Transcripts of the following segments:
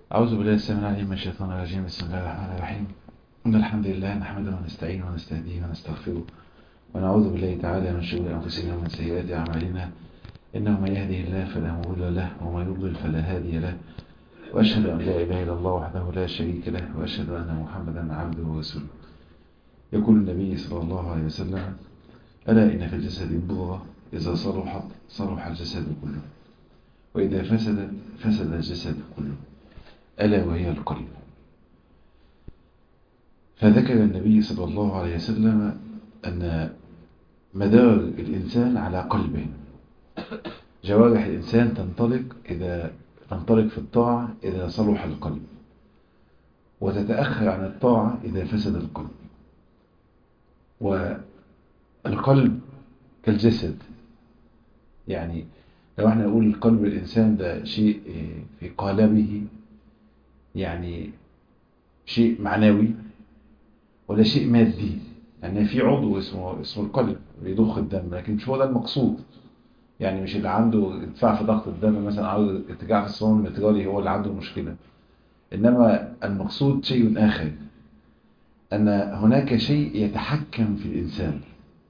أعوذ بالله السميع العليم من الشيطان الرجيم بسم الله الرحمن الرحيم إن الحمد لله نحمده ونستعينه ونستهديه ونستغفره ونعوذ بالله تعالى من شرور أنفسنا ومن سيئات أعمالنا إنه من يهده الله فلا مضل له ومن يضلل فلا هادي له وأشهد أن لا إله إلا الله وحده لا شريك له وأشهد أن محمدا عبده ورسوله يقول النبي صلى الله عليه وسلم ألا إن في الجسد مضغة إذا صلحت صلح الجسد كله وإذا فسدت فسد الجسد كله ألا وهي القلب فذكر النبي صلى الله عليه وسلم أن مدار الإنسان على قلبه جوارح الإنسان تنطلق إذا تنطلق في الطاعة إذا صلح القلب وتتأخر عن الطاعة إذا فسد القلب والقلب كالجسد يعني لو احنا نقول قلب الإنسان ده شيء في قالبه يعني شيء معنوي ولا شيء مادي يعني في عضو اسمه اسمه القلب بيضخ الدم لكن مش هو ده المقصود يعني مش اللي عنده ارتفاع في ضغط الدم مثلا او ارتجاع في الصمام المترالي هو اللي عنده المشكلة انما المقصود شيء اخر ان هناك شيء يتحكم في الانسان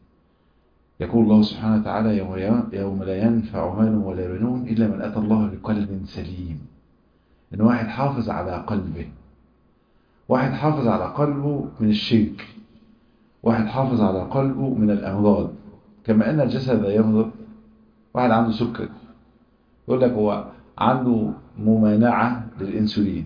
يقول الله سبحانه وتعالى يوم لا ينفع مال ولا بنون الا من اتى الله بقلب سليم ان واحد حافظ على قلبه واحد حافظ على قلبه من الشرك واحد حافظ على قلبه من الأمراض كما أن الجسد يمرض واحد عنده سكر يقول لك هو عنده ممانعة للإنسولين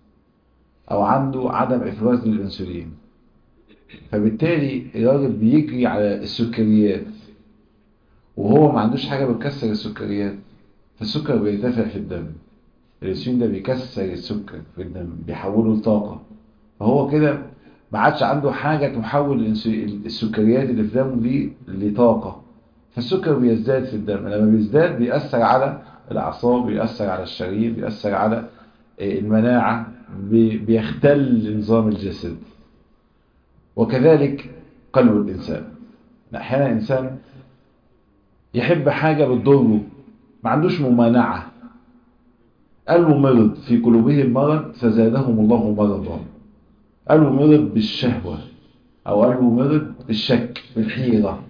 أو عنده عدم إفراز للإنسولين فبالتالي الراجل بيجري على السكريات وهو ما عندوش حاجة بتكسر السكريات فالسكر بيرتفع في الدم الانسولين ده بيكسر السكر في الدم بيحوله لطاقة فهو كده ما عادش عنده حاجة تحول السكريات اللي في دمه دي لطاقة فالسكر بيزداد في الدم لما بيزداد بيأثر على الأعصاب بيأثر على الشرايين بيأثر على المناعة بيختل نظام الجسد وكذلك قلب الإنسان أحيانا إنسان يحب حاجة بتضره ما عندوش ممانعة قلبه مرض في قلوبهم مرض فزادهم الله مرضا قلبه مرض بالشهوة أو قلبه مرض بالشك بالحيرة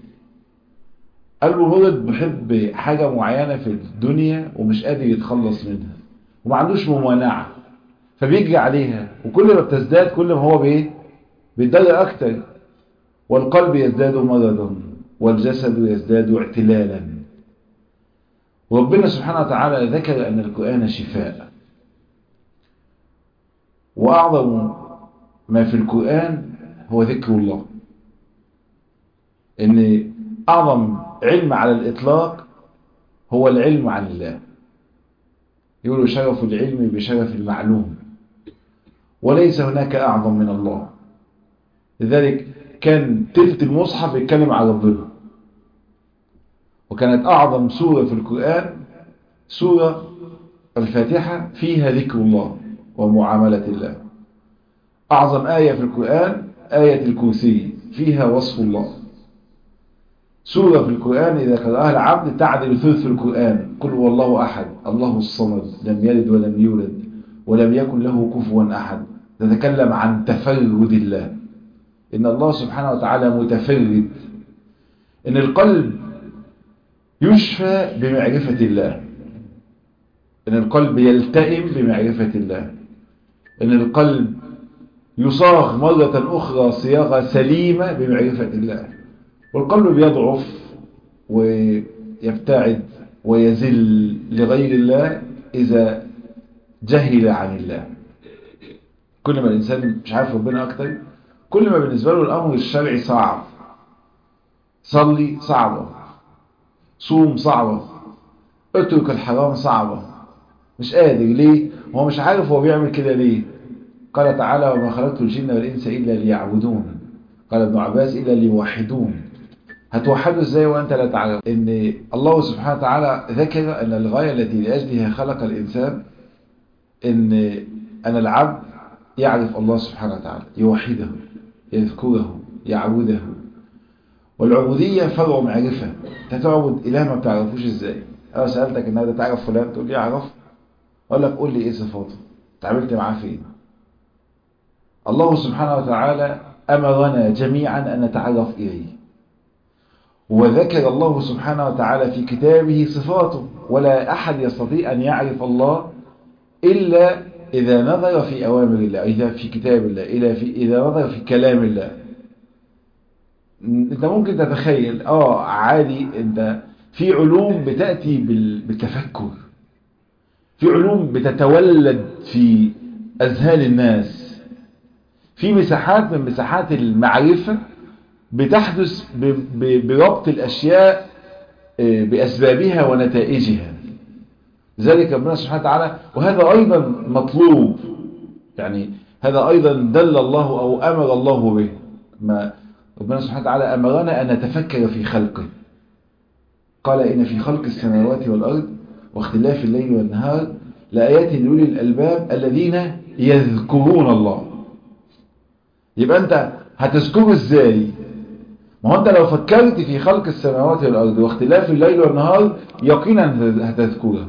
قلبه مرض بحب حاجة معينة في الدنيا ومش قادر يتخلص منها وما عندوش ممانعة فبيجري عليها وكل ما بتزداد كل ما هو بايه بيتضايق أكتر والقلب يزداد مرضا والجسد يزداد اعتلالا وربنا سبحانه وتعالى ذكر أن القرآن شفاء وأعظم ما في القرآن هو ذكر الله ان اعظم علم على الاطلاق هو العلم عن الله يقولوا شرف العلم بشرف المعلوم وليس هناك اعظم من الله لذلك كان تلت المصحف يتكلم عن ربنا وكانت اعظم سورة في القرآن سورة الفاتحة فيها ذكر الله ومعاملة الله أعظم آية في القرآن آية الكرسي فيها وصف الله سورة في القرآن إذا قرأها العبد تعدل ثلث القرآن قل هو الله أحد الله الصمد لم يلد ولم يولد ولم يكن له كفوا أحد تتكلم عن تفرد الله إن الله سبحانه وتعالى متفرد إن القلب يشفى بمعرفة الله إن القلب يلتئم بمعرفة الله إن القلب يصاغ مرة أخرى صياغة سليمة بمعرفة الله والقلب بيضعف ويبتعد ويزل لغير الله إذا جهل عن الله كل ما الإنسان مش عارف ربنا أكتر كل ما بالنسبة له الأمر الشرعي صعب صلي صعبة صوم صعبة اترك الحرام صعبة مش قادر ليه هو مش عارف هو بيعمل كده ليه قال تعالى وما خلقت الجن والإنس إلا ليعبدون قال ابن عباس إلا ليوحدون هتوحدوا ازاي وانت لا تعلم ان الله سبحانه وتعالى ذكر ان الغاية التي لأجلها خلق الإنسان ان أن العبد يعرف الله سبحانه وتعالى يوحده يذكره يعبده والعبودية فرع معرفة انت تعبد إله ما بتعرفوش ازاي انا سألتك النهارده تعرف فلان تقول لي اعرف اقول لك قول لي ايه صفاته تعاملت معاه فين الله سبحانه وتعالى أمرنا جميعا أن نتعرف إليه وذكر الله سبحانه وتعالى في كتابه صفاته ولا أحد يستطيع أن يعرف الله إلا إذا نظر في أوامر الله إذا في كتاب الله إذا, في إذا نظر في كلام الله أنت ممكن تتخيل آه عادي أنت في علوم بتأتي بالتفكر في علوم بتتولد في أذهان الناس في مساحات من مساحات المعرفة بتحدث بربط الأشياء بأسبابها ونتائجها ذلك ربنا سبحانه وتعالى وهذا أيضا مطلوب يعني هذا أيضا دل الله أو أمر الله به ما ربنا سبحانه وتعالى أمرنا أن نتفكر في خلقه قال إن في خلق السماوات والأرض واختلاف الليل والنهار لآيات لأولي الألباب الذين يذكرون الله يبقى أنت هتذكره إزاي ما هو أنت لو فكرت في خلق السماوات والأرض واختلاف الليل والنهار يقينا هتذكره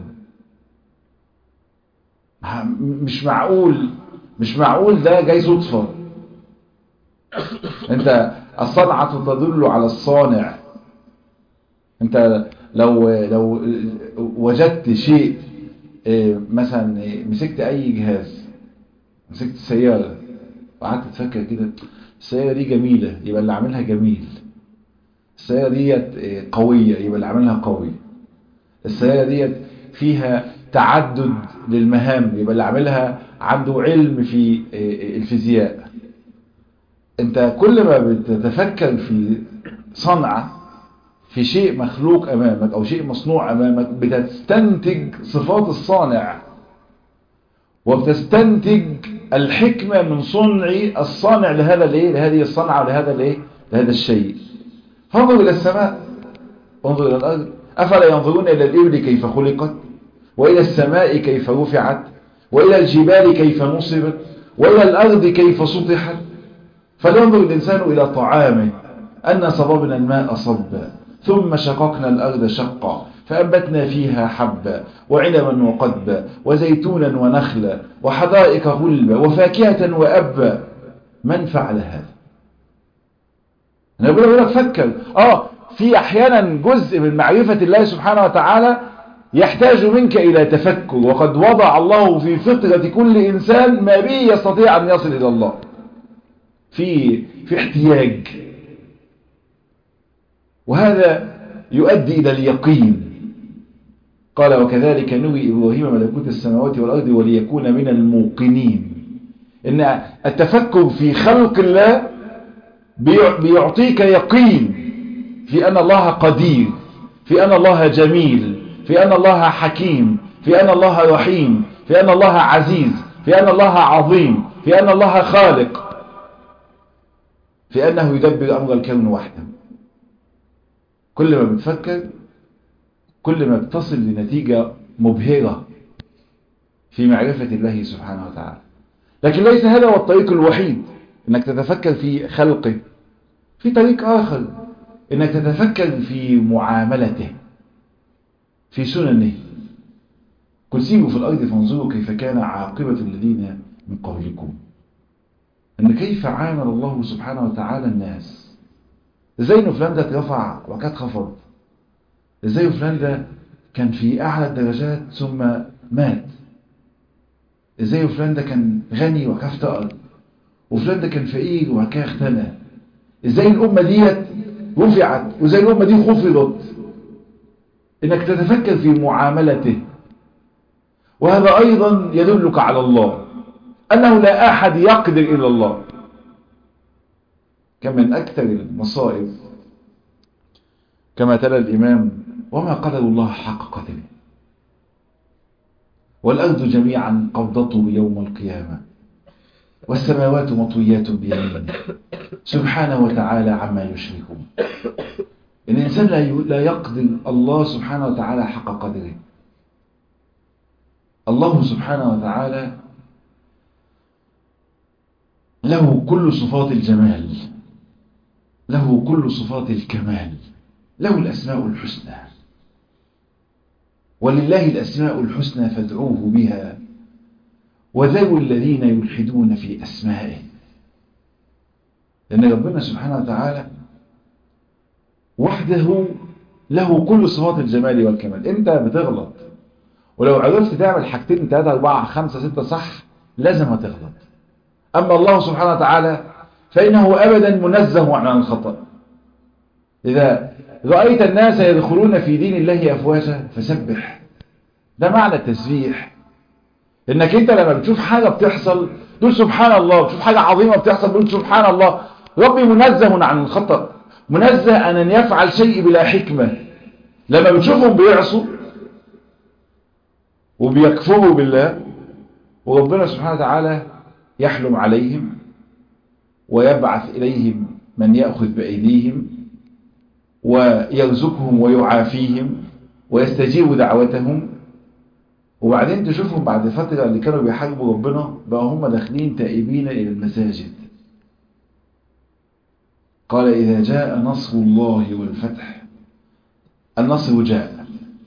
مش معقول مش معقول ده جاي صدفة انت الصنعة تدل على الصانع انت لو لو وجدت شيء مثلا مسكت اي جهاز مسكت سيارة وقعدت تفكر كده السيارة دي جميلة يبقى اللي عاملها جميل السيارة ديت قوية يبقى اللي عاملها قوي السيارة ديت فيها تعدد للمهام يبقى اللي عاملها عنده علم في الفيزياء انت كل ما بتتفكر في صنعة في شيء مخلوق امامك او شيء مصنوع امامك بتستنتج صفات الصانع وبتستنتج الحكمة من صنع الصانع لهذا الايه لهذه الصنعة ولهذا الايه لهذا الشيء فانظر الى السماء انظر الى الارض افلا ينظرون الى الابل كيف خلقت وإلى السماء كيف رفعت وإلى الجبال كيف نصبت وإلى الأرض كيف سطحت فلينظر الإنسان إلى طعامه أن صببنا الماء صبا ثم شققنا الأرض شقا فأنبتنا فيها حبا وعنبا وقدبا وزيتونا ونخلا وحدائق غلبا وفاكهة وأبا من فعل هذا أنا بقول لك فكر آه في أحيانا جزء من معرفة الله سبحانه وتعالى يحتاج منك إلى تفكر وقد وضع الله في فطرة كل إنسان ما به يستطيع أن يصل إلى الله في في احتياج وهذا يؤدي إلى اليقين قال وكذلك نري إبراهيم ملكوت السماوات والأرض وليكون من الموقنين إن التفكر في خلق الله بيعطيك يقين في أن الله قدير في أن الله جميل في أن الله حكيم في أن الله رحيم في أن الله عزيز في أن الله عظيم في أن الله خالق في أنه يدبر أمر الكون وحده كل ما بتفكر كل ما بتصل لنتيجة مبهرة في معرفة الله سبحانه وتعالى لكن ليس هذا هو الطريق الوحيد انك تتفكر في خلقه في طريق آخر انك تتفكر في معاملته في سننه قل سيروا في الأرض فانظروا كيف كان عاقبة الذين من قبلكم أن كيف عامل الله سبحانه وتعالى الناس ازاي ان فلان ده اترفع وكانت خفض ازاي فلان ده كان في أعلى الدرجات ثم مات ازاي فلان ده كان غني وكان افتقر وفلان ده كان فقير وكان اختنى ازاي الأمة ديت رفعت وازاي الأمة دي خفضت انك تتفكر في معاملته وهذا ايضا يدلك على الله انه لا احد يقدر الا الله كم من اكثر المصائب كما تلا الامام وما قدر الله حق قدره والارض جميعا قبضته يوم القيامه والسماوات مطويات بيمينه سبحانه وتعالى عما يشركون الإنسان لا يقدر الله سبحانه وتعالى حق قدره الله سبحانه وتعالى له كل صفات الجمال له كل صفات الكمال له الأسماء الحسنى ولله الأسماء الحسنى فادعوه بها وذروا الذين يلحدون في أسمائه لأن ربنا سبحانه وتعالى وحده له كل صفات الجمال والكمال انت بتغلط ولو عرفت تعمل حاجتين ثلاثة أربعة خمسة ستة صح لازم هتغلط أما الله سبحانه وتعالى فإنه أبدا منزه عن الخطأ إذا رأيت الناس يدخلون في دين الله أفواجا فسبح ده معنى التسبيح إنك أنت لما بتشوف حاجة بتحصل تقول سبحان الله بتشوف حاجة عظيمة بتحصل تقول سبحان الله ربي منزه عن الخطأ منزه عن أن يفعل شيء بلا حكمة لما بتشوفهم بيعصوا وبيكفروا بالله وربنا سبحانه وتعالى يحلم عليهم ويبعث إليهم من يأخذ بأيديهم ويرزقهم ويعافيهم ويستجيب دعوتهم وبعدين تشوفهم بعد فترة اللي كانوا بيحاربوا ربنا بقى هم داخلين تائبين إلى المساجد قال إذا جاء نصر الله والفتح النصر جاء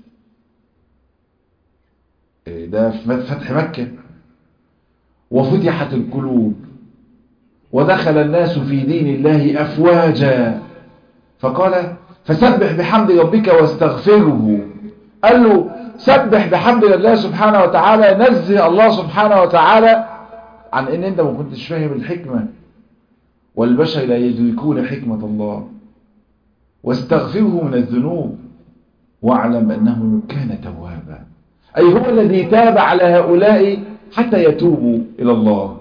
ده فتح مكة وفتحت القلوب ودخل الناس في دين الله أفواجا فقال فسبح بحمد ربك واستغفره قال له سبح بحمد الله سبحانه وتعالى نزه الله سبحانه وتعالى عن ان انت ما كنتش فاهم الحكمة والبشر لا يدركون حكمة الله واستغفره من الذنوب واعلم انه كان توابا اي هو الذي تاب على هؤلاء حتى يتوبوا الى الله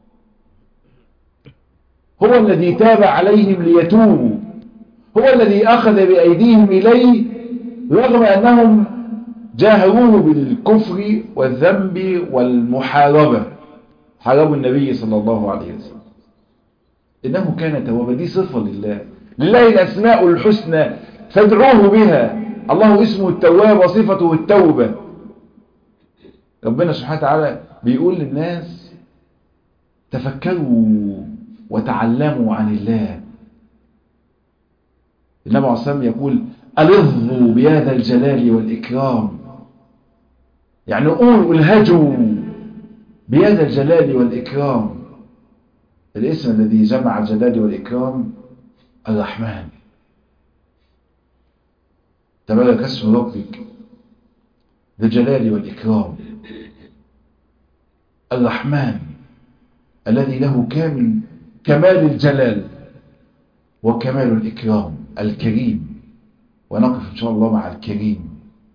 هو الذي تاب عليهم ليتوبوا هو الذي أخذ بأيديهم إليه رغم أنهم جاهروه بالكفر والذنب والمحاربة حاربوا النبي صلى الله عليه وسلم إنه كان توابا دي صفة لله لله الأسماء الحسنى فادعوه بها الله اسمه التواب وصفته التوبة ربنا سبحانه وتعالى بيقول للناس تفكروا وتعلموا عن الله النبي عليه الصلاة والسلام يقول ألظوا بهذا الجلال والإكرام يعني قولوا الهجوا بهذا الجلال والإكرام الاسم الذي جمع الجلال والإكرام الرحمن تبارك اسم ربك ذي الجلال والإكرام الرحمن الذي له كامل كمال الجلال وكمال الإكرام الكريم ونقف إن شاء الله مع الكريم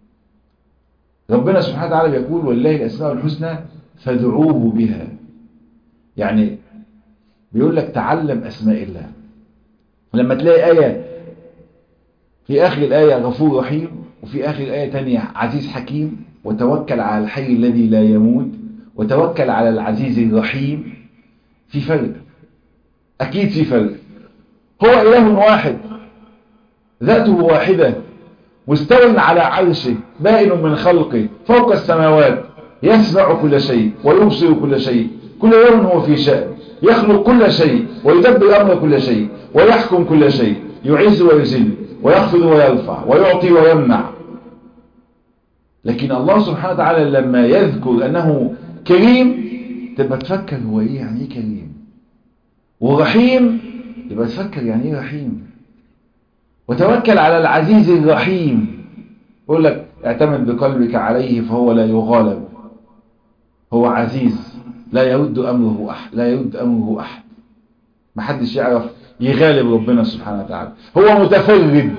ربنا سبحانه وتعالى بيقول والله الأسماء الحسنى فادعوه بها يعني بيقول لك تعلم أسماء الله لما تلاقي آية في آخر الآية غفور رحيم وفي آخر الآية تانية عزيز حكيم وتوكل على الحي الذي لا يموت وتوكل على العزيز الرحيم في فرق أكيد في فرق هو إله واحد ذاته واحدة مستوى على عرشه بائن من خلقه فوق السماوات يسمع كل شيء ويبصر كل شيء كل يوم هو في شأن يخلق كل شيء ويدبر أمر كل شيء ويحكم كل شيء يعز ويذل ويخفض ويرفع ويعطي ويمنع لكن الله سبحانه وتعالى لما يذكر أنه كريم تبقى تفكر هو إيه يعني إيه كريم ورحيم يبقى تفكر يعني إيه رحيم وتوكل على العزيز الرحيم يقول لك اعتمد بقلبك عليه فهو لا يغالب هو عزيز لا يرد أمره أحد لا يرد أمره أحد ما حدش يعرف يغالب ربنا سبحانه وتعالى هو متفرد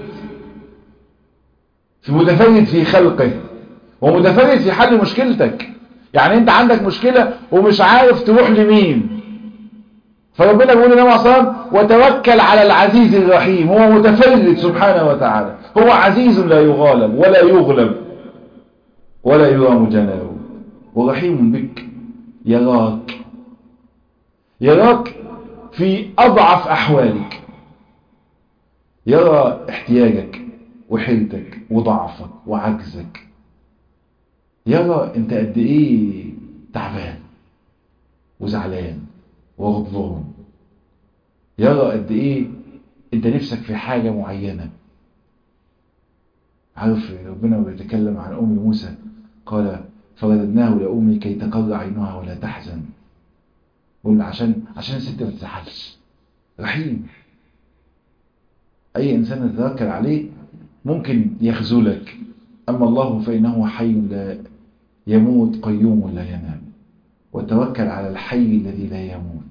في متفرد في خلقه ومتفرد في حل مشكلتك يعني انت عندك مشكلة ومش عارف تروح لمين فربنا بيقول لنا صلى وتوكل على العزيز الرحيم هو متفرد سبحانه وتعالى هو عزيز لا يغالب ولا يغلب ولا يرام جنابه ورحيم بك يراك يراك في أضعف أحوالك يرى احتياجك وحيلتك وضعفك وعجزك يرى انت قد ايه تعبان وزعلان وغضبان يرى قد ايه انت نفسك في حاجة معينة عارف ربنا بيتكلم عن ام موسى قال فرددناه لأمي كي تقر عينها ولا تحزن قلنا عشان عشان الست ما تزعلش رحيم أي إنسان يتذكر عليه ممكن يخذلك أما الله فإنه حي لا يموت قيوم لا ينام وتوكل على الحي الذي لا يموت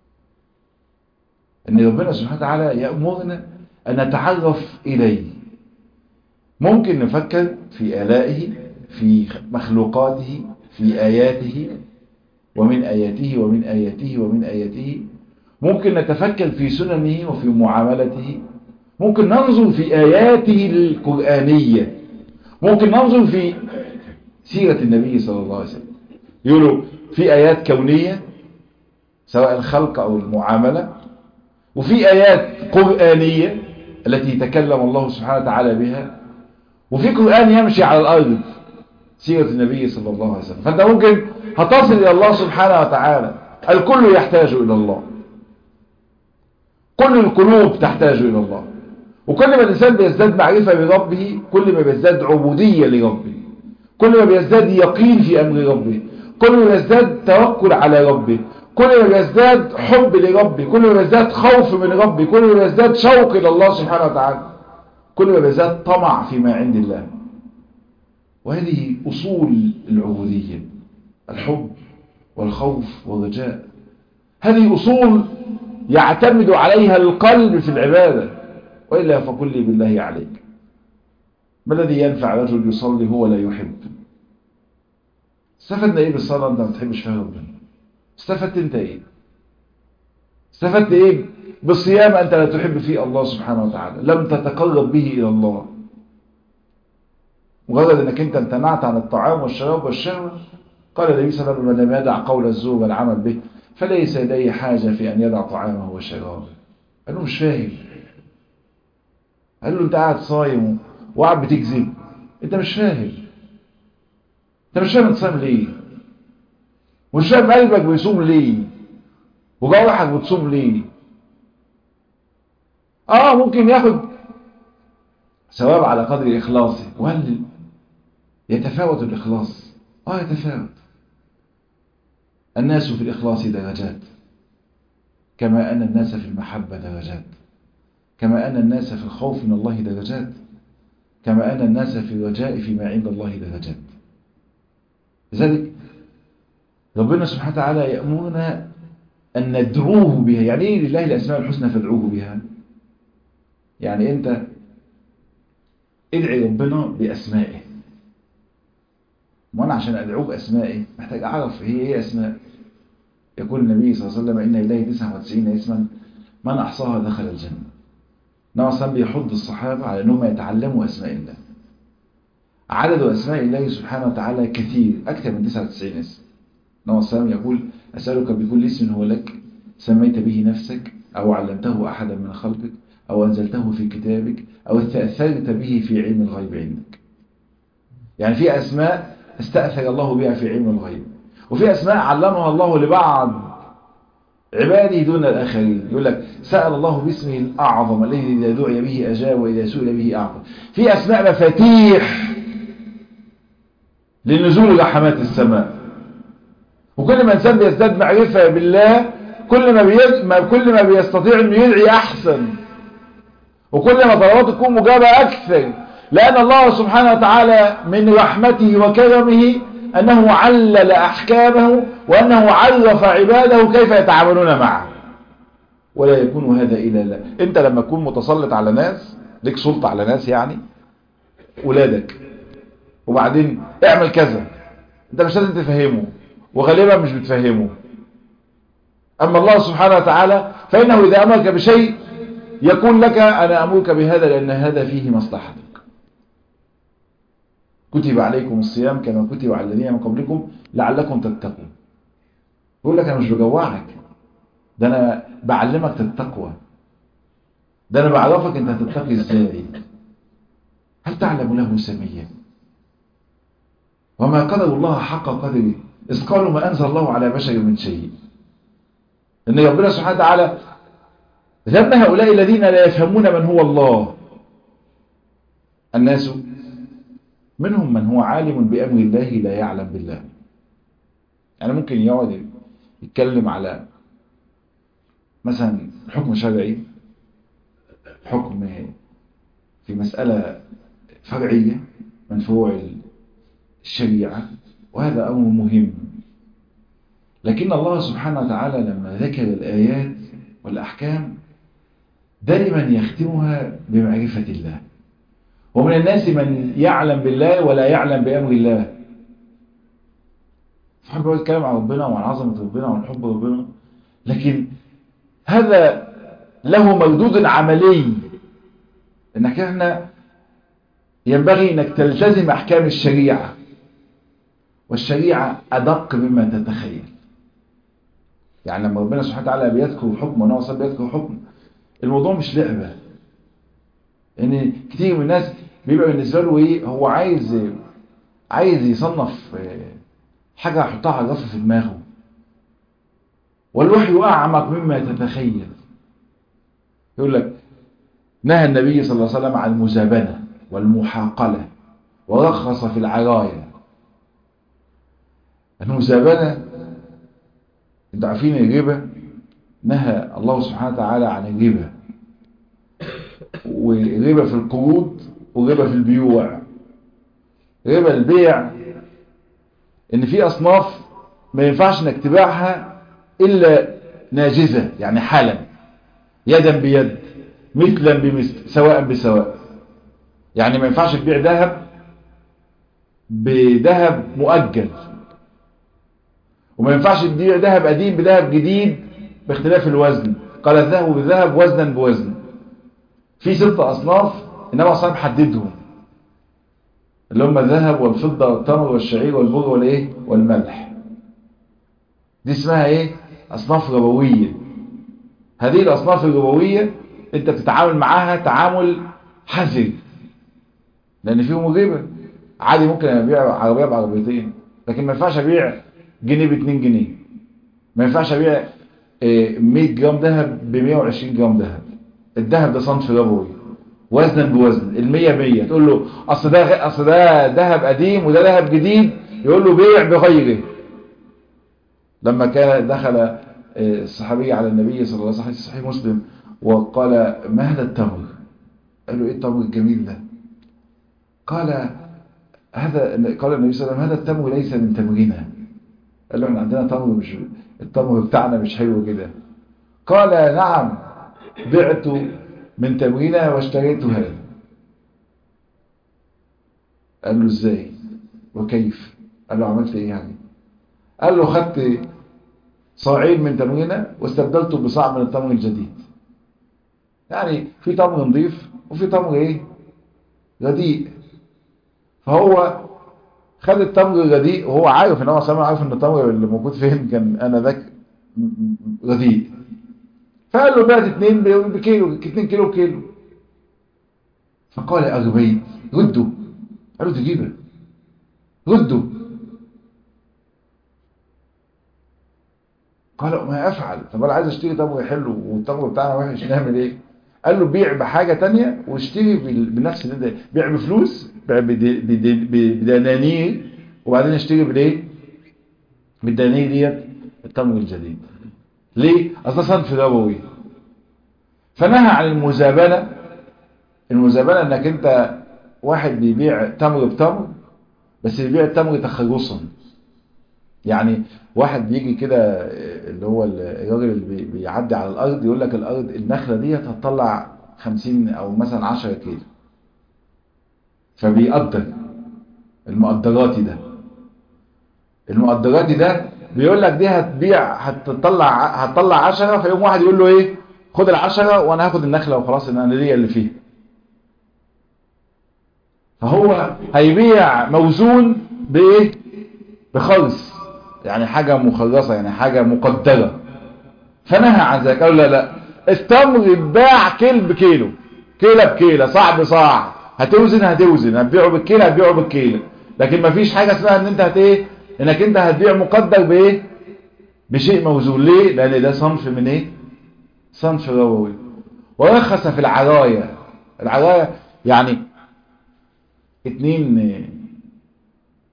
أن ربنا سبحانه وتعالى يأمرنا أن نتعرف إليه ممكن نفكر في آلائه في مخلوقاته في آياته ومن آياته ومن آياته ومن آياته ممكن نتفكر في سننه وفي معاملته ممكن ننظر في آياته القرآنية ممكن ننظر في سيرة النبي صلى الله عليه وسلم يقولوا في آيات كونية سواء الخلق أو المعاملة وفي آيات قرآنية التي تكلم الله سبحانه وتعالى بها وفي قرآن يمشي على الأرض سيرة النبي صلى الله عليه وسلم فأنت ممكن هتصل إلى الله سبحانه وتعالى الكل يحتاج إلى الله كل القلوب تحتاج إلى الله وكل ما الإنسان بيزداد معرفة بربه كل ما بيزداد عبودية لربه كل ما بيزداد يقين في أمر ربه كل ما بيزداد توكل على ربه كل ما بيزداد حب لربه كل ما بيزداد خوف من ربه كل ما بيزداد شوق إلى الله سبحانه وتعالى كل ما بيزداد طمع فيما عند الله وهذه أصول العبودية الحب والخوف والرجاء هذه أصول يعتمد عليها القلب في العبادة وإلا فقل لي بالله عليك ما الذي ينفع رجل يصلي هو لا يحب استفدنا ايه بالصلاة انت ما بتحبش فيها ربنا استفدت انت ايه استفدت ايه بالصيام انت لا تحب فيه الله سبحانه وتعالى لم تتقرب به الى الله مجرد انك انت امتنعت عن الطعام والشراب والشهوة قال النبي صلى الله عليه وسلم من لم يدع قول الزور والعمل به فليس لديه حاجة في ان يدع طعامه وشرابه قال له مش فاهم قال له انت قاعد صايم وقاعد بتكذب انت مش فاهم انت مش فاهم انت صايم ليه مش فاهم قلبك بيصوم ليه وجوارحك بتصوم ليه اه ممكن ياخد ثواب على قدر اخلاصه وهل يتفاوت الاخلاص اه يتفاوت الناس في الاخلاص درجات كما ان الناس في المحبة درجات كما أن الناس في الخوف من الله درجات كما أن الناس في الرجاء فيما عند الله درجات لذلك ربنا سبحانه وتعالى يأمرنا أن ندعوه بها يعني إيه لله الأسماء الحسنى فادعوه بها يعني أنت ادعي ربنا بأسمائه وأنا عشان أدعوه بأسمائه محتاج أعرف هي إيه أسماء يقول النبي صلى الله عليه وسلم إن لله 99 اسما من أحصاها دخل الجنة نوع صلى بيحض الصحابة على أنهم يتعلموا أسماء الله عدد أسماء الله سبحانه وتعالى كثير أكثر من 99 اسم نوع صلى يقول أسألك بكل اسم هو لك سميت به نفسك أو علمته أحدا من خلقك أو أنزلته في كتابك أو استأثرت به في علم الغيب عندك يعني في أسماء استأثر الله بها في علم الغيب وفي أسماء علمها الله لبعض عباده دون الآخرين يقول لك سأل الله باسمه الأعظم الذي إذا دعي به أجاب وإذا سئل به أعظم في أسماء مفاتيح لنزول رحمات السماء وكل ما إنسان بيزداد معرفة بالله كل ما, بيز... ما كل ما بيستطيع أن يدعي أحسن وكل ما طلباته تكون مجابة أكثر لأن الله سبحانه وتعالى من رحمته وكرمه أنه علل أحكامه وأنه عرف عباده كيف يتعاملون معه ولا يكون هذا إلا لا أنت لما تكون متسلط على ناس لك سلطة على ناس يعني ولادك وبعدين اعمل كذا انت مش لازم تفهمه وغالبا مش بتفهمه أما الله سبحانه وتعالى فإنه إذا أمرك بشيء يقول لك أنا أمرك بهذا لأن هذا فيه مصلحتك كتب عليكم الصيام كما كتب على الذين من قبلكم لعلكم تتقون يقول لك أنا مش بجوعك ده أنا بعلمك التقوى ده أنا بعرفك أنت هتتقي إزاي هل تعلم له سميا وما قدر الله حق قدره إذ قالوا ما أنزل الله على بشر من شيء إن ربنا سبحانه وتعالى ذم هؤلاء الذين لا يفهمون من هو الله الناس منهم من هو عالم بأمر الله لا يعلم بالله يعني ممكن يقعد يتكلم على مثلا حكم شرعي حكم في مسألة فرعية من فروع الشريعة وهذا أمر مهم لكن الله سبحانه وتعالى لما ذكر الآيات والأحكام دائما يختمها بمعرفة الله ومن الناس من يعلم بالله ولا يعلم بأمر الله صحيح بقول الكلام عن ربنا وعن عظمة ربنا وعن حب ربنا لكن هذا له مردود عملي انك احنا ينبغي انك تلتزم احكام الشريعة والشريعة ادق مما تتخيل يعني لما ربنا سبحانه وتعالى بيذكر حكم ونوع صلى بيذكر حكم الموضوع مش لعبة ان يعني كتير من الناس بيبقى بالنسبة له ايه هو عايز عايز يصنف حاجة يحطها على الرف في دماغه والوحي أعمق مما تتخيل يقول لك نهى النبي صلى الله عليه وسلم عن المزابنة والمحاقلة ورخص في العراية المزابنة انتوا عارفين الربا نهى الله سبحانه وتعالى عن الربا والربا في القروض والربا في البيوع ربا البيع ان في اصناف ما ينفعش انك تبيعها الا ناجزة يعني حالا يدا بيد مثلا بمثل سواء بسواء يعني ما ينفعش تبيع ذهب بذهب مؤجل وما ينفعش تبيع ذهب قديم بذهب جديد باختلاف الوزن قال الذهب بذهب وزنا بوزن في ست اصناف انما اصناف حددهم اللي هم الذهب والفضة والتمر والشعير والبر والايه والملح دي اسمها ايه اصناف ربوية هذه الاصناف الربوية انت بتتعامل معاها تعامل حذر لان فيهم ربا عادي ممكن ابيع عربية بعربيتين لكن ما ينفعش ابيع جنيه ب 2 جنيه ما ينفعش ابيع 100 جرام ذهب ب 120 جرام ذهب الذهب ده صنف ربوي وزنا بوزن المية مية تقول له اصل ده اصل ده ذهب قديم وده ذهب جديد يقول له بيع بغيره لما كان دخل الصحابي على النبي صلى الله عليه وسلم صحيح مسلم وقال ما هذا التمر قال له ايه التمر الجميل ده قال هذا قال النبي صلى الله عليه وسلم هذا التمر ليس من تمرنا قال له احنا عندنا تمر مش التمر بتاعنا مش حلو كده قال نعم بعت من تمرينها واشتريت هذا قال له ازاي وكيف قال له عملت ايه يعني قال له خدت صاعين من تمرينه واستبدلته بصاع من التمر الجديد يعني في تمر نظيف وفي تمر ايه رديء فهو خد التمر الرديء وهو عارف ان هو سامع عارف ان التمر اللي موجود فين كان انا ذاك رديء فقال له بعت اتنين بكيلو اتنين كيلو بكيلو فقال أغبيت ردوا قالوا تجيبه ردوا قال ما أفعل طب أنا عايز أشتري تمر حلو والتمر بتاعنا وحش نعمل إيه قال له بيع بحاجة تانية واشتري بنفس ده بيع بفلوس بيع بدنانير وبعدين اشتري بالايه بالدنانير ديت التمر الجديد ليه اصلا صنف ربوي فنهى عن المزابنة المزابنة انك انت واحد بيبيع تمر بتمر بس بيبيع التمر تخلصا يعني واحد بيجي كده اللي هو الراجل اللي بيعدي على الارض يقول لك الارض النخله ديت هتطلع 50 او مثلا 10 كيلو فبيقدر المقدراتي ده المقدراتي ده بيقول لك دي هتبيع هتطلع هتطلع 10 فيقوم واحد يقول له ايه خد العشرة وانا هاخد النخله وخلاص ان انا ليا اللي فيها فهو هيبيع موزون بايه بخلص يعني حاجة مخلصة يعني حاجة مقدرة فنهى عن ذلك قالوا لا لا التمر يتباع كيل بكيلو كيلة بكيلة صاع بصاع هتوزن هتوزن هتبيعه بالكيلة هتبيعه بالكيلة لكن مفيش حاجة اسمها ان انت هت ايه انك انت هتبيع مقدر بايه بشيء موزون ليه لان ده صنف من ايه صنف رووي ورخص في العراية العراية يعني اتنين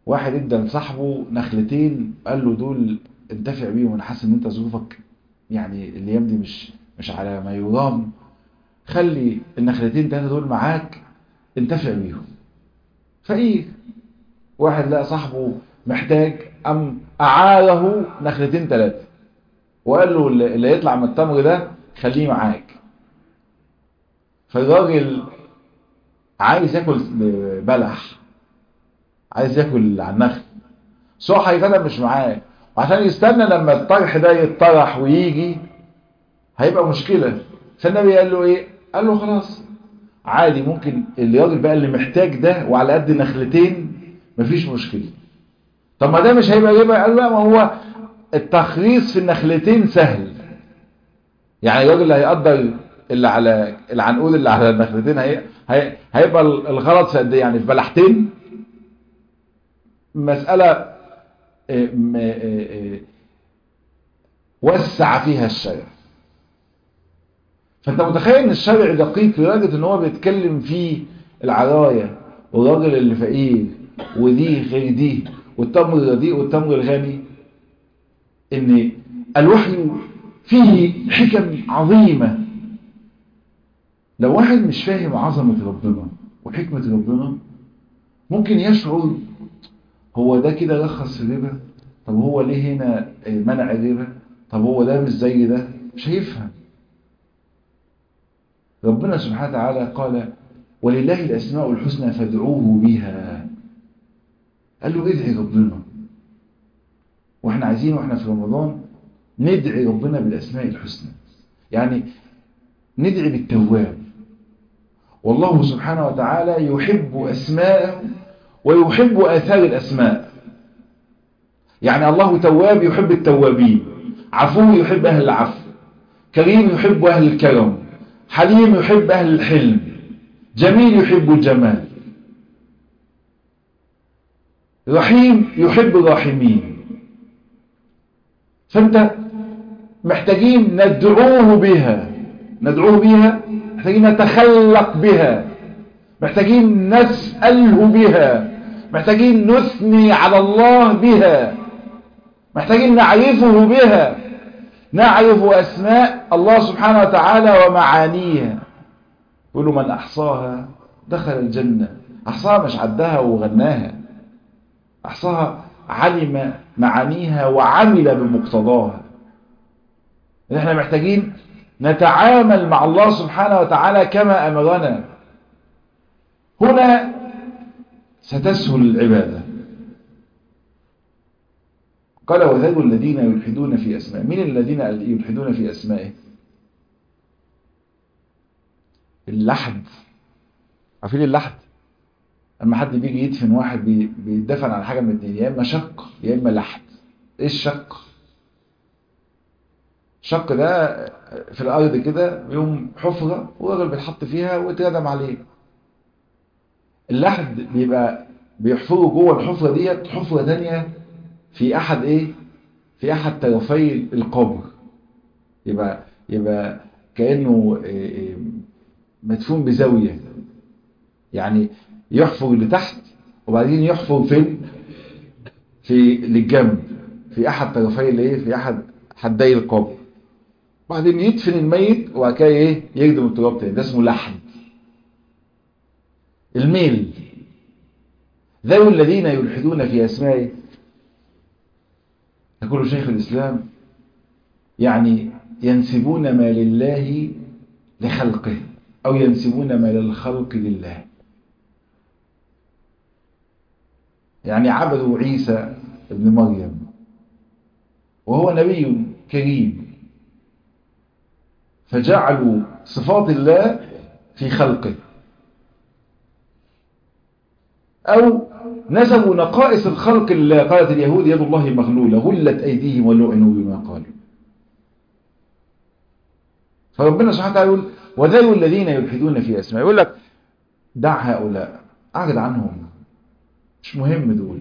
واحد ادى لصاحبه نخلتين قال له دول انتفع بيهم انا حاسس ان انت ظروفك يعني الايام دي مش مش على ما يرام خلي النخلتين ثلاثه دول معاك انتفع بيهم فقير واحد لقى صاحبه محتاج ام اعاره نخلتين ثلاثه وقال له اللي يطلع من التمر ده خليه معاك فالراجل عايز ياكل بلح عايز ياكل على النخل صح يتنى مش معاه وعشان يستنى لما الطرح ده يتطرح ويجي هيبقى مشكلة فالنبي قال له ايه قال له خلاص عادي ممكن الراجل بقى اللي محتاج ده وعلى قد نخلتين مفيش مشكلة طب ما ده مش هيبقى ربا قال لا ما هو التخريص في النخلتين سهل يعني الراجل اللي هيقدر اللي على العنقود اللي على النخلتين هي... هي... هيبقى الغلط في قد ايه يعني في بلحتين مسألة وسع فيها الشرع فانت متخيل ان الشرع دقيق لدرجة ان هو بيتكلم فيه العراية والراجل اللي فقير ودي غير دي والتمر الرديء والتمر الغني ان الوحي فيه حكم عظيمة لو واحد مش فاهم عظمة ربنا وحكمة ربنا ممكن يشعر هو ده كده رخص الربا طب هو ليه هنا منع الربا طب هو ده مش زي ده مش هيفهم ربنا سبحانه وتعالى قال ولله الأسماء الحسنى فادعوه بها قال له ادعي ربنا واحنا عايزين واحنا في رمضان ندعي ربنا بالأسماء الحسنى يعني ندعي بالتواب والله سبحانه وتعالى يحب أسماءه ويحب آثار الأسماء يعني الله تواب يحب التوابين عفو يحب أهل العفو كريم يحب أهل الكرم حليم يحب أهل الحلم جميل يحب الجمال رحيم يحب الراحمين فانت محتاجين ندعوه بها ندعوه بها محتاجين نتخلق بها محتاجين نسأله بها محتاجين نثني على الله بها محتاجين نعرفه بها نعرف أسماء الله سبحانه وتعالى ومعانيها يقولوا من أحصاها دخل الجنة أحصاها مش عدها وغناها أحصاها علم معانيها وعمل بمقتضاها احنا محتاجين نتعامل مع الله سبحانه وتعالى كما أمرنا هنا ستسهل العبادة قال وذلك الذين يلحدون في أسماء من الذين يلحدون في أسمائه اللحد عارفين اللحد اما حد بيجي يدفن واحد بيدفن على حاجة من الاثنين يا اما شق يا اما لحد ايه الشق الشق ده في الارض كده يوم حفرة والراجل بيتحط فيها ويتردم عليه اللحد بيبقى بيحفروا جوه الحفرة ديت حفرة تانية في احد ايه في احد طرفي القبر يبقى يبقى كأنه مدفون بزاوية يعني يحفر لتحت وبعدين يحفر فين في للجنب في احد طرفي الايه في احد حدي القبر بعدين يدفن الميت وبعد كده ايه يردم التراب تاني ده اسمه لحد الميل ذوي الذين يلحدون في اسمائه يقول شيخ الاسلام يعني ينسبون ما لله لخلقه او ينسبون ما للخلق لله يعني عبدوا عيسى ابن مريم وهو نبي كريم فجعلوا صفات الله في خلقه أو نسبوا نقائص الخلق لله قالت اليهود يد الله مغلولة غلت أيديهم ولعنوا بما قالوا فربنا سبحانه وتعالى يقول وذلوا الذين يلحدون في أسماء يقول لك دع هؤلاء أعرض عنهم مش مهم دول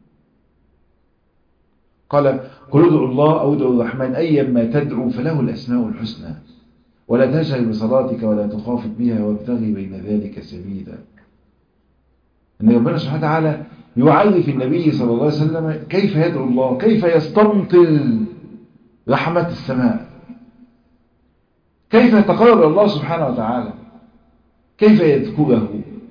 قال قل ادعوا الله أو ادعوا الرحمن أيا ما تدعو فله الأسماء الحسنى ولا تجهر بصلاتك ولا تخافت بها وابتغي بين ذلك سبيلا ان ربنا سبحانه وتعالى يعرف النبي صلى الله عليه وسلم كيف يدعو الله كيف يستمطر رحمة السماء كيف يتقرب إلى الله سبحانه وتعالى كيف يذكره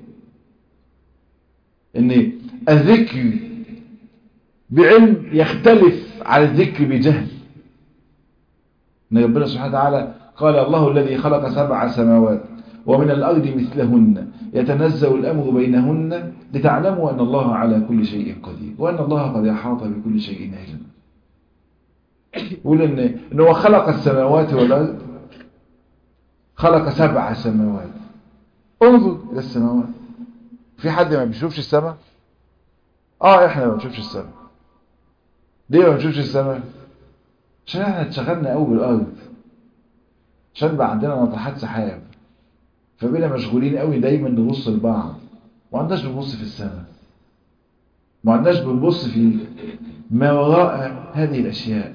ان الذكر بعلم يختلف عن الذكر بجهل ان ربنا سبحانه وتعالى قال الله الذي خلق سبع سماوات ومن الأرض مثلهن يتنزل الأمر بينهن لتعلموا أن الله على كل شيء قدير وأن الله قد أحاط بكل شيء علما يقول إن, إن هو خلق السماوات والأرض خلق سبع سماوات انظر إلى السماوات في حد ما بيشوفش السماء اه احنا ما بنشوفش السماء ليه ما بنشوفش السماء عشان احنا اتشغلنا قوي بالارض عشان بقى عندنا ناطحات سحاب فبقينا مشغولين قوي دايما نبص لبعض ما عندناش بنبص في السماء ما عندناش بنبص في ما وراء هذه الاشياء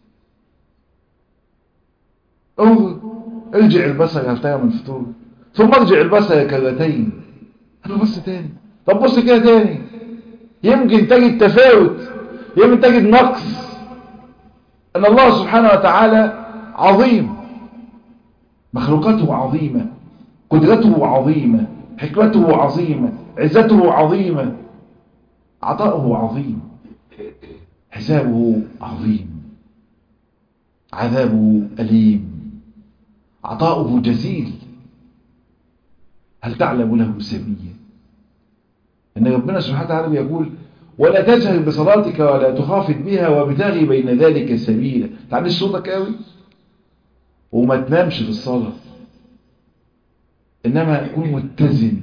انظر ارجع البصر هل ترى من فطور ثم ارجع البصر كرتين هل بص تاني طب بص كده تاني يمكن تجد تفاوت يمكن تجد نقص ان الله سبحانه وتعالى عظيم مخلوقاته عظيمة قدرته عظيمة حكمته عظيمة عزته عظيمة عطاؤه عظيم حسابه عظيم عذابه أليم عطاؤه جزيل هل تعلم له سبيا إن ربنا سبحانه وتعالى بيقول ولا تجهر بصلاتك ولا تخافت بها وابتغي بين ذلك سبيلا تعليش صوتك قوي وما تنامش في الصلاة إنما تكون متزن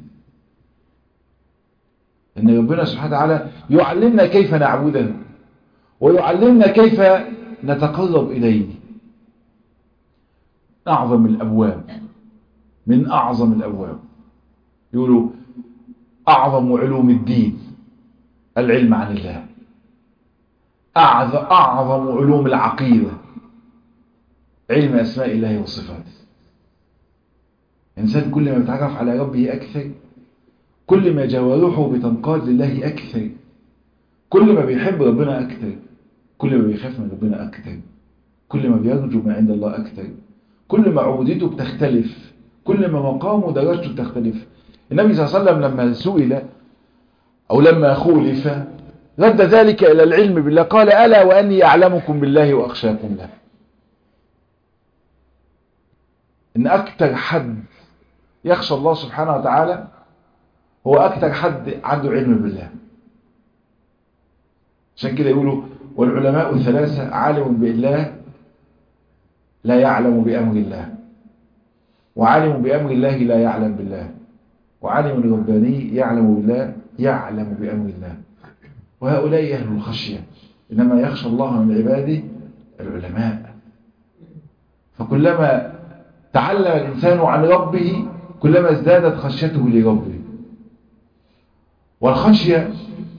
إن ربنا سبحانه وتعالى يعلمنا كيف نعبده ويعلمنا كيف نتقرب إليه أعظم الأبواب من أعظم الأبواب يقولوا أعظم علوم الدين العلم عن الله أعظم علوم العقيدة علم أسماء الله وصفاته إنسان كل ما بيتعرف على ربه أكثر كل ما جوارحه بتنقاد لله أكثر كل ما بيحب ربنا أكثر كل ما بيخاف من ربنا أكثر كل ما بيرجو ما عند الله أكثر كل ما عبوديته بتختلف كل ما مقامه ودرجته بتختلف النبي صلى الله عليه وسلم لما سئل أو لما خولف رد ذلك إلى العلم بالله قال ألا وأني أعلمكم بالله وأخشاكم له إن أكتر حد يخشى الله سبحانه وتعالى هو أكتر حد عنده علم بالله عشان كده يقولوا والعلماء الثلاثة عالم بالله لا يعلم بأمر الله وعالم بأمر الله لا يعلم بالله وعالم رباني يعلم بالله يعلم بأمر الله وهؤلاء أهل الخشية إنما يخشى الله من عباده العلماء فكلما تعلم الإنسان عن ربه كلما ازدادت خشيته لربه والخشية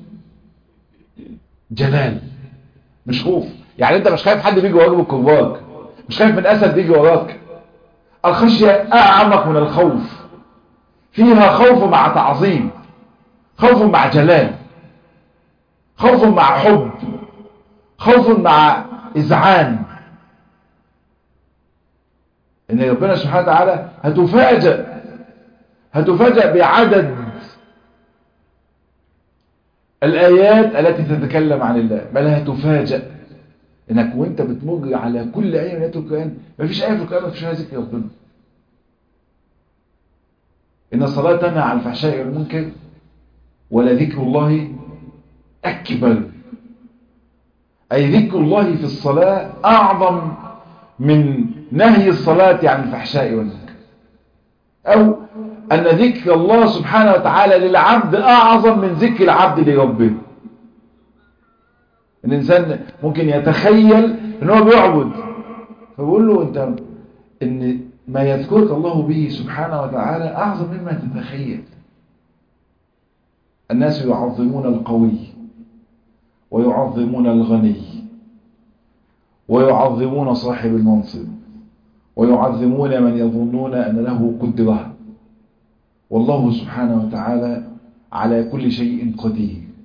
جلال مش خوف يعني انت مش خايف حد بيجي وراك بالكرباج مش خايف من اسد بيجي وراك الخشية اعمق من الخوف فيها خوف مع تعظيم خوف مع جلال خوف مع حب خوف مع إذعان إن ربنا سبحانه وتعالى هتفاجأ هتفاجأ بعدد الآيات التي تتكلم عن الله بل هتفاجأ إنك وإنت بتمر على كل آية من آيات القرآن مفيش آية في القرآن مفيش فيها ذكر ربنا إن الصلاة تنهى عن الفحشاء والمنكر ولذكر الله أكبر أي ذكر الله في الصلاة أعظم من نهي الصلاة عن الفحشاء والمنكر أو أن ذكر الله سبحانه وتعالى للعبد أعظم من ذكر العبد لربه الإنسان ممكن يتخيل أنه بيعبد فبقول له أنت إن ما يذكرك الله به سبحانه وتعالى أعظم مما تتخيل الناس يعظمون القوي ويعظمون الغني ويعظمون صاحب المنصب ويعظمون من يظنون أن له قدرة والله سبحانه وتعالى على كل شيء قدير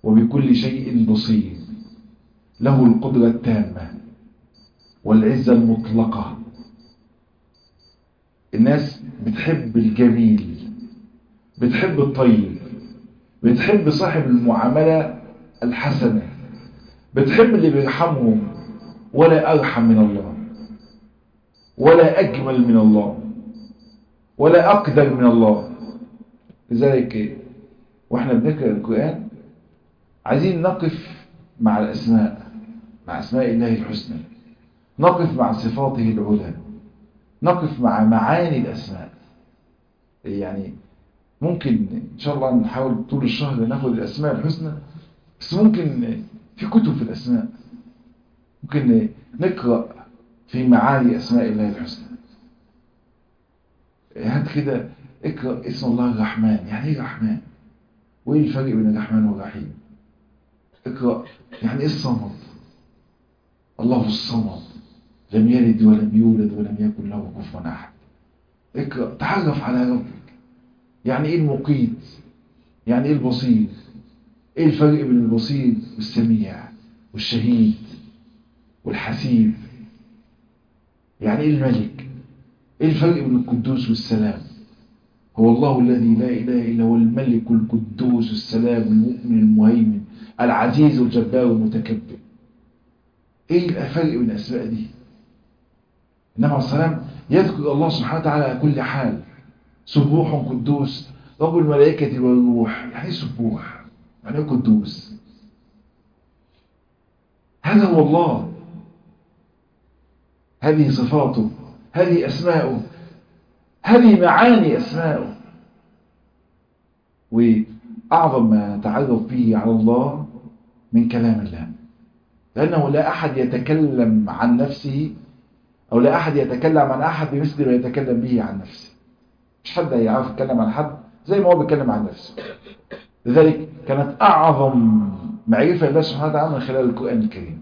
وبكل شيء بصير له القدرة التامة والعزة المطلقة الناس بتحب الجميل بتحب الطيب بتحب صاحب المعاملة الحسنة بتحب اللي بيرحمهم ولا أرحم من الله ولا أجمل من الله ولا أقدر من الله لذلك وإحنا بنقرأ القرآن عايزين نقف مع الأسماء مع أسماء الله الحسنى نقف مع صفاته العلى نقف مع معاني الأسماء يعني ممكن إن شاء الله نحاول طول الشهر ناخد الأسماء الحسنى بس ممكن في كتب في الأسماء ممكن نقرأ في معاني أسماء الله الحسنى هات كده اقرأ اسم الله الرحمن يعني ايه الرحمن وايه الفرق بين الرحمن والرحيم اقرأ يعني ايه الصمد الله الصمد لم يلد ولم يولد ولم يكن له كفوا احد اقرأ تعرف على ربك يعني ايه المقيت يعني ايه البصير ايه الفرق بين البصير والسميع والشهيد والحسيب يعني ايه الملك ايه الفرق بين القدوس والسلام هو الله الذي لا اله الا هو الملك القدوس السلام المؤمن المهيمن العزيز الجبار المتكبر ايه الفرق بين الاسماء دي النبي عليه السلام يذكر الله سبحانه وتعالى على كل حال سبوح قدوس رب الملائكة والروح يعني سبوح يعني قدوس هذا هو الله هذه صفاته هذه أسماؤه هذه معاني أسماؤه وأعظم ما نتعرف به على الله من كلام الله لأنه لا أحد يتكلم عن نفسه أو لا أحد يتكلم عن أحد بمثل ما يتكلم به عن نفسه مش حد هيعرف يتكلم عن حد زي ما هو بيتكلم عن نفسه لذلك كانت أعظم معرفة لله سبحانه وتعالى من خلال القرآن الكريم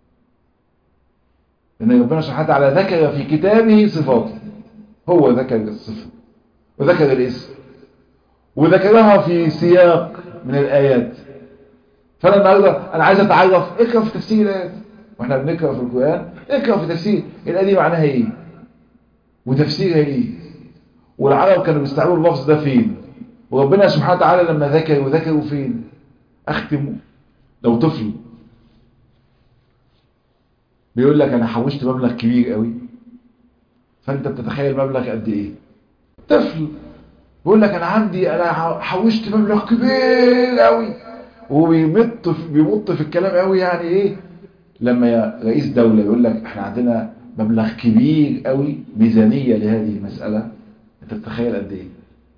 لأن ربنا سبحانه وتعالى ذكر في كتابه صفاته هو ذكر الصفة وذكر الاسم وذكرها في سياق من الآيات فأنا النهارده أنا عايز أتعرف اقرأ في تفسير الآيات واحنا بنقرأ في القرآن اقرأ في تفسير الآية دي معناها إيه وتفسيرها إيه والعرب كانوا بيستعملوا اللفظ ده فين وربنا سبحانه وتعالى لما ذكر وذكروا فين أختموا لو طفل بيقول لك أنا حوشت مبلغ كبير قوي فأنت بتتخيل مبلغ قد إيه طفل بيقول لك أنا عندي أنا حوشت مبلغ كبير قوي وبيمط في بيمط في الكلام قوي يعني إيه لما رئيس دولة يقول لك احنا عندنا مبلغ كبير قوي ميزانية لهذه المسألة انت تتخيل قد ايه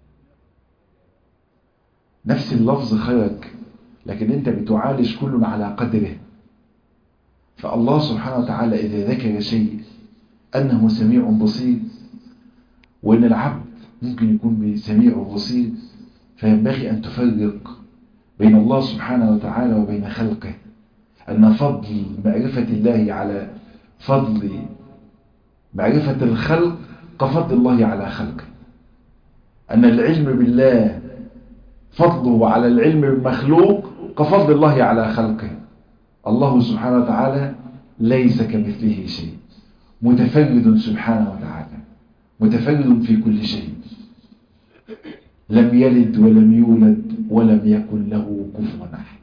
نفس اللفظ خرج لكن انت بتعالج كل على قدره فالله سبحانه وتعالى إذا ذكر شيء أنه سميع بصير وأن العبد ممكن يكون سميع بصير فينبغي أن تفرق بين الله سبحانه وتعالى وبين خلقه أن فضل معرفة الله على فضل معرفة الخلق كفضل الله على خلقه أن العلم بالله فضله على العلم بالمخلوق كفضل الله على خلقه الله سبحانه وتعالى ليس كمثله شيء متفرد سبحانه وتعالى متفرد في كل شيء لم يلد ولم يولد ولم يكن له كفوا احد